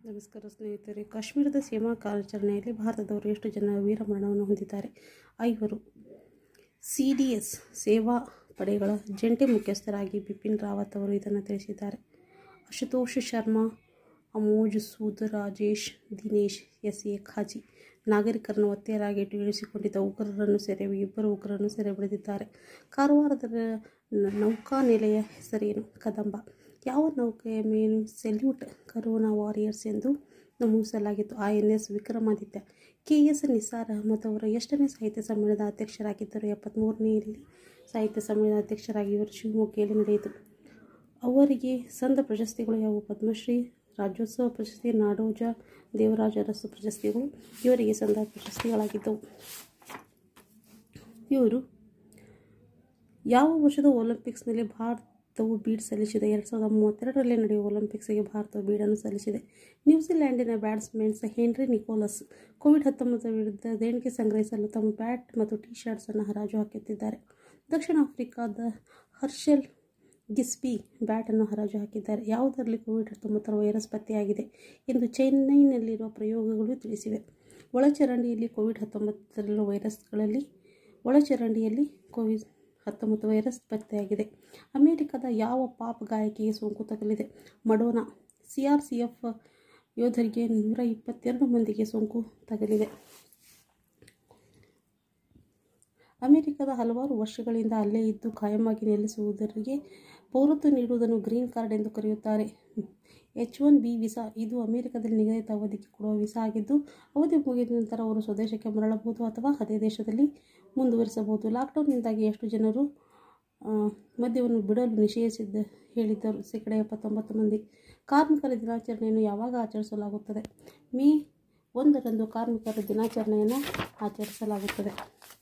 ನಮಸ್ಕಾರ ಸ್ನೇಹಿತರೆ ಕಾಶ್ಮೀರದ ಸೇನಾ ಕಾರ್ಯಾಚರಣೆಯಲ್ಲಿ ಭಾರತದವರು ಎಷ್ಟು ಜನ ವೀರಮರಣವನ್ನು ಹೊಂದಿದ್ದಾರೆ ಐವರು ಸಿ ಡಿ ಎಸ್ ಸೇವಾ ಪಡೆಗಳ ಜಂಟಿ ಮುಖ್ಯಸ್ಥರಾಗಿ ಬಿಪಿನ್ ರಾವತ್ ಅವರು ಇದನ್ನು ತಿಳಿಸಿದ್ದಾರೆ ಅಶುತೋಷ್ ಶರ್ಮಾ ಅಮೋಜ್ ಸೂದ್ ರಾಜೇಶ್ ದಿನೇಶ್ ಎಸ್ ಎ ಖಾಜಿ ನಾಗರಿಕರನ್ನು ಒತ್ತೆಯರಾಗಿಟ್ಟು ಇಳಿಸಿಕೊಂಡಿದ್ದ ಉಗ್ರರನ್ನು ಸೆರೆ ಇಬ್ಬರು ಉಗ್ರರನ್ನು ಸೆರೆ ಹಿಡಿದಿದ್ದಾರೆ ಕಾರವಾರದ ನ- ನೌಕಾನೆಲೆಯ ಹೆಸರೇನು ಕದಂಬ ಯಾವ ನೌಕೆಯ ಮೇನು ಸೆಲ್ಯೂಟ್ ಕರೋನಾ ವಾರಿಯರ್ಸ್ ಎಂದು ನಮೂದಿಸಲಾಗಿತ್ತು I N S Vikramaditya K S Nisar Ahmed ಅವರ ಎಷ್ಟನೇ ಸಾಹಿತ್ಯ ಸಮ್ಮೇಳನದ ಅಧ್ಯಕ್ಷರಾಗಿದ್ದರು ಎಪ್ಪತ್ತ್ಮೂರನೆಯಲ್ಲಿ ಸಾಹಿತ್ಯ ಸಮ್ಮೇಳನದ ಅಧ್ಯಕ್ಷರಾಗಿ ಇವರು ಶಿವಮೊಗ್ಗದಲ್ಲಿ ನಡೆಯಿತು ಅವರಿಗೆ ಸಂದ ಪ್ರಶಸ್ತಿಗಳು ಯಾವುವು ಪದ್ಮಶ್ರೀ ರಾಜ್ಯೋತ್ಸವ ಪ್ರಶಸ್ತಿ ನಾಡೋಜ ದೇವರಾಜ ಅರಸು ಪ್ರಶಸ್ತಿಗಳು ಇವರಿಗೆ ಸಂದ ಪ್ರಶಸ್ತಿಗಳಾಗಿದ್ದವು ಇವರು ಯಾವ ವರ್ಷದ ಒಲಿಂಪಿಕ್ಸ್ನಲ್ಲಿ ಭಾರತವು ಬೀಡ್ ಸಲ್ಲಿಸಿದೆ ಎರಡು ಸಾವಿರದ ಮೂವತ್ತೆರಡರಲ್ಲಿ ನಡೆಯುವ ಒಲಿಂಪಿಕ್ಸ್ಗೆ ಭಾರತವು ಬೀಡನ್ನು ಸಲ್ಲಿಸಿದೆ ನ್ಯೂಜಿಲೆಂಡಿನ ಬ್ಯಾಟ್ಸ್ಮನ್ ಹೆನ್ರಿ ನಿಕೋಲಸ್ ಕೋವಿಡ್ ಹತ್ತೊಂಬತ್ತರ ವಿರುದ್ಧ ದೇಣಿಗೆ ಸಂಗ್ರಹಿಸಲು ತಮ್ಮ ಬ್ಯಾಟ್ ಮತ್ತು ಟಿ ಶರ್ಟ್ಸನ್ನು ಹರಾಜು ಹಾಕುತ್ತಿದ್ದಾರೆ ದಕ್ಷಿಣ ಆಫ್ರಿಕಾದ ಹರ್ಷೆಲ್ ಗಿಸ್ಬಿ ಬ್ಯಾಟನ್ನು ಹರಾಜು ಹಾಕಿದ್ದಾರೆ ಯಾವುದರಲ್ಲಿ ಕೋವಿಡ್ ಹತ್ತೊಂಬತ್ತರ ವೈರಸ್ ಪತ್ತೆಯಾಗಿದೆ ಎಂದು ಚೆನ್ನೈನಲ್ಲಿರುವ ಪ್ರಯೋಗಗಳು ತಿಳಿಸಿವೆ ಒಳಚರಂಡಿಯಲ್ಲಿ ಕೋವಿಡ್ ಹತ್ತೊಂಬತ್ತರಲ್ಲಿರುವ ವೈರಸ್ಗಳಲ್ಲಿ ಒಳಚರಂಡಿಯಲ್ಲಿ ಕೋವಿಡ್ ಹತ್ತೊಂಬತ್ತು ವೈರಸ್ ಪತ್ತೆಯಾಗಿದೆ ಅಮೆರಿಕದ ಯಾವ ಪಾಪ್ ಗಾಯಕಿಗೆ ಸೋಂಕು ತಗುಲಿದೆ Madonna C R C F ಯೋಧರಿಗೆ ನೂರ ಇಪ್ಪತ್ತೆರಡು ಮಂದಿಗೆ ಸೋಂಕು ತಗುಲಿದೆ ಅಮೆರಿಕದ ಹಲವಾರು ವರ್ಷಗಳಿಂದ ಅಲ್ಲೇ ಇದ್ದು ಕಾಯಮಾಗಿ ನೆಲೆಸುವುದರಿಗೆ ಪೌರತ್ವ ನೀಡುವುದನ್ನು ಗ್ರೀನ್ ಕಾರ್ಡ್ ಎಂದು ಕರೆಯುತ್ತಾರೆ ಎಚ್ ಒನ್ ಬಿ ವಿಸಾ ಇದು ಅಮೆರಿಕದಲ್ಲಿ ನಿಗದಿತ ಅವಧಿಗೆ ಕೊಡುವ ವಿಸಾ ಆಗಿದ್ದು ಅವಧಿ ಮುಗಿದ ನಂತರ ಅವರು ಸ್ವದೇಶಕ್ಕೆ ಮರಳಬಹುದು ಅಥವಾ ಅದೇ ದೇಶದಲ್ಲಿ ಮುಂದುವರಿಸಬಹುದು ಲಾಕ್ಡೌನ್ನಿಂದಾಗಿ ಎಷ್ಟು ಜನರು ಆ, ಮದ್ಯವನ್ನು ಬಿಡಲು ನಿಷೇಧಿಸಿದ್ದ ಹೇಳಿದ್ದರು ಶೇಕಡ ಎಪ್ಪತ್ತೊಂಬತ್ತು ಮಂದಿ ಕಾರ್ಮಿಕರ ದಿನಾಚರಣೆಯನ್ನು ಯಾವಾಗ ಆಚರಿಸಲಾಗುತ್ತದೆ ಮೇ ಒಂದರಂದು ಕಾರ್ಮಿಕರ ದಿನಾಚರಣೆಯನ್ನು ಆಚರಿಸಲಾಗುತ್ತದೆ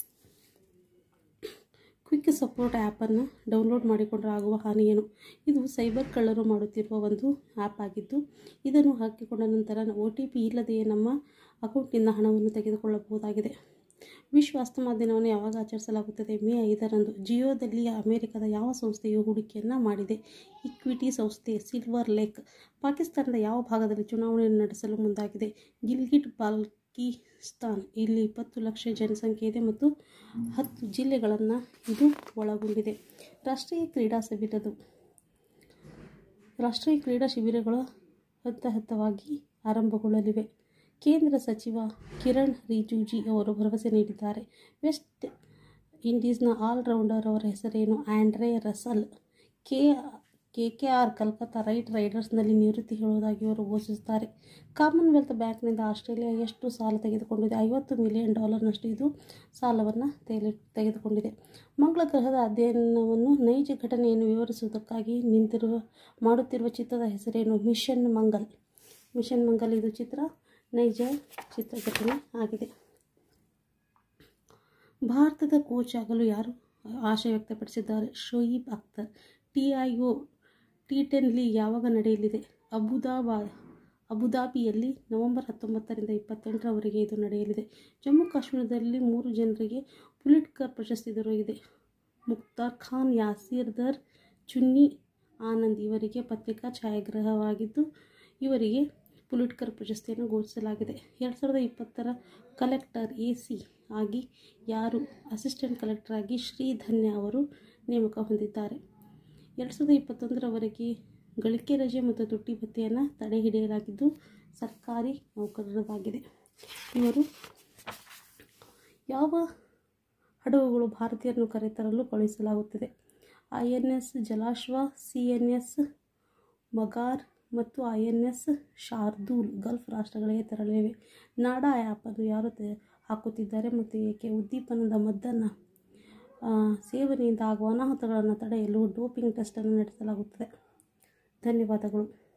ಕ್ವಿಕ್ ಸಪೋರ್ಟ್ ಆ್ಯಪನ್ನು ಡೌನ್ಲೋಡ್ ಮಾಡಿಕೊಂಡ್ರೆ ಆಗುವ ಹಾನಿ ಏನು ಇದು ಸೈಬರ್ ಕಳ್ಳರು ಮಾಡುತ್ತಿರುವ ಒಂದು ಆ್ಯಪ್ ಆಗಿದ್ದು ಇದನ್ನು ಹಾಕಿಕೊಂಡ ನಂತರ ಒ ಟಿ ಪಿ ಇಲ್ಲದೆಯೇ ನಮ್ಮ ಅಕೌಂಟ್ನಿಂದ ಹಣವನ್ನು ತೆಗೆದುಕೊಳ್ಳಬಹುದಾಗಿದೆ ವಿಶ್ವ ಅಸ್ತಮಾ ದಿನವನ್ನು ಯಾವಾಗ ಆಚರಿಸಲಾಗುತ್ತದೆ ಮೇ ಐದರಂದು ಜಿಯೋದಲ್ಲಿ ಅಮೆರಿಕದ ಯಾವ ಸಂಸ್ಥೆಯು ಹೂಡಿಕೆಯನ್ನು ಮಾಡಿದೆ ಇಕ್ವಿಟಿ ಸಂಸ್ಥೆ ಸಿಲ್ವರ್ ಲೇಕ್ ಪಾಕಿಸ್ತಾನದ ಯಾವ ಭಾಗದಲ್ಲಿ ಚುನಾವಣೆಯನ್ನು ನಡೆಸಲು ಮುಂದಾಗಿದೆ ಗಿಲ್ಗಿಟ್ ಬಾಲ್ಕಿಸ್ತಾನ್ ಇಲ್ಲಿ ಇಪ್ಪತ್ತು ಲಕ್ಷ ಜನಸಂಖ್ಯೆ ಇದೆ ಮತ್ತು ಹತ್ತು ಜಿಲ್ಲೆಗಳನ್ನು ಇದು ಒಳಗೊಂಡಿದೆ ರಾಷ್ಟ್ರೀಯ ಕ್ರೀಡಾ ಶಿಬಿರದು ರಾಷ್ಟ್ರೀಯ ಕ್ರೀಡಾ ಶಿಬಿರಗಳು ಹಂತ ಹಂತವಾಗಿ ಆರಂಭಗೊಳ್ಳಲಿವೆ ಕೇಂದ್ರ ಸಚಿವ ಕಿರಣ್ ರಿಜಿಜು ಅವರು ಭರವಸೆ ನೀಡಿದ್ದಾರೆ ವೆಸ್ಟ್ ಇಂಡೀಸ್ನ ಆಲ್ರೌಂಡರ್ ಅವರ ಹೆಸರೇನು Andre Russell K K K R Calcutta knight ರೈಡರ್ಸ್ನಲ್ಲಿ ನಿವೃತ್ತಿ ಹೇಳುವುದಾಗಿ ಅವರು ಘೋಷಿಸುತ್ತಾರೆ ಕಾಮನ್ವೆಲ್ತ್ ಬ್ಯಾಂಕ್ನಿಂದ ಆಸ್ಟ್ರೇಲಿಯಾ ಎಷ್ಟು ಸಾಲ ತೆಗೆದುಕೊಂಡಿದೆ ಐವತ್ತು ಮಿಲಿಯನ್ ಡಾಲರ್ನಷ್ಟು ಇದು ಸಾಲವನ್ನು ತೆಗೆ ತೆಗೆದುಕೊಂಡಿದೆ ಮಂಗಳ ಗ್ರಹದ ಅಧ್ಯಯನವನ್ನು ನೈಜ ಘಟನೆಯನ್ನು ವಿವರಿಸುವುದಕ್ಕಾಗಿ ನಿಂತಿರುವ ಮಾಡುತ್ತಿರುವ ಚಿತ್ರದ ಹೆಸರೇನು ಮಿಷನ್ ಮಂಗಲ್ ಮಿಷನ್ ಮಂಗಲ್ ಇದು ಚಿತ್ರ ನೈಜ ಚಿತ್ರ ಘಟನೆ ಆಗಿದೆ ಭಾರತದ ಕೋಚ್ ಆಗಲು ಯಾರು ಆಶೆ ವ್ಯಕ್ತಪಡಿಸಿದ್ದಾರೆ Shoaib Akhtar T I O T ten league ಯಾವಾಗ ನಡೆಯಲಿದೆ ಅಬುದಾಬಾ ಅಬುದಾಬಿಯಲ್ಲಿ ನವೆಂಬರ್ ಹತ್ತೊಂಬತ್ತರಿಂದ ಇಪ್ಪತ್ತೆಂಟರವರೆಗೆ ಇದು ನಡೆಯಲಿದೆ ಜಮ್ಮು ಕಾಶ್ಮೀರದಲ್ಲಿ ಮೂರು ಜನರಿಗೆ ಪುಲಿಟ್ಕರ್ ಪ್ರಶಸ್ತಿ ದೊರೆಯಿದೆ ಮುಕ್ತಾರ್ ಖಾನ್ ಯಾಸೀರ್ ದರ್ ಚುನ್ನಿ ಆನಂದ್ ಇವರಿಗೆ ಪತ್ರಿಕಾ ಛಾಯಾಗ್ರಹವಾಗಿದ್ದು ಇವರಿಗೆ ಪುಲಿಟ್ಕರ್ ಪ್ರಶಸ್ತಿಯನ್ನು ಘೋಷಿಸಲಾಗಿದೆ ಎರಡು ಸಾವಿರದ ಇಪ್ಪತ್ತರ ಕಲೆಕ್ಟರ್ ಎ ಸಿ ಆಗಿ ಯಾರು ಅಸಿಸ್ಟೆಂಟ್ ಕಲೆಕ್ಟರ್ ಆಗಿ ಶ್ರೀಧನ್ಯ ಅವರು ನೇಮಕ ಹೊಂದಿದ್ದಾರೆ ಎರಡು ಸಾವಿರದ ಇಪ್ಪತ್ತೊಂದರವರೆಗೆ ಗಳಿಕೆ ರಜೆ ಮತ್ತು ತುಟ್ಟಿ ಭತ್ಯೆಯನ್ನು ತಡೆ ಹಿಡಿಯಲಾಗಿದ್ದು ಸರ್ಕಾರಿ ನೌಕರರಾಗಿದೆ ಇವರು ಯಾವ ಹಡಗುಗಳು ಭಾರತೀಯರನ್ನು ಕರೆತರಲು ಕಳುಹಿಸಲಾಗುತ್ತದೆ I N S Jalashwa C N S Magar ಮತ್ತು I N S Shardul gulf ರಾಷ್ಟ್ರಗಳಿಗೆ ತೆರಳಿವೆ ನಾಡಾ ಆ್ಯಪನ್ನು ಯಾರು ತೆ ಹಾಕುತ್ತಿದ್ದಾರೆ ಮತ್ತು ಏಕೆ ಉದ್ದೀಪನದ ಮದ್ದನ್ನು ಆ, ಸೇವನೆಯಿಂದ ಆಗುವ ಅನಾಹುತಗಳನ್ನು ತಡೆಯಲು ಡೋಪಿಂಗ್ ಟೆಸ್ಟನ್ನು ನಡೆಸಲಾಗುತ್ತದೆ ಧನ್ಯವಾದಗಳು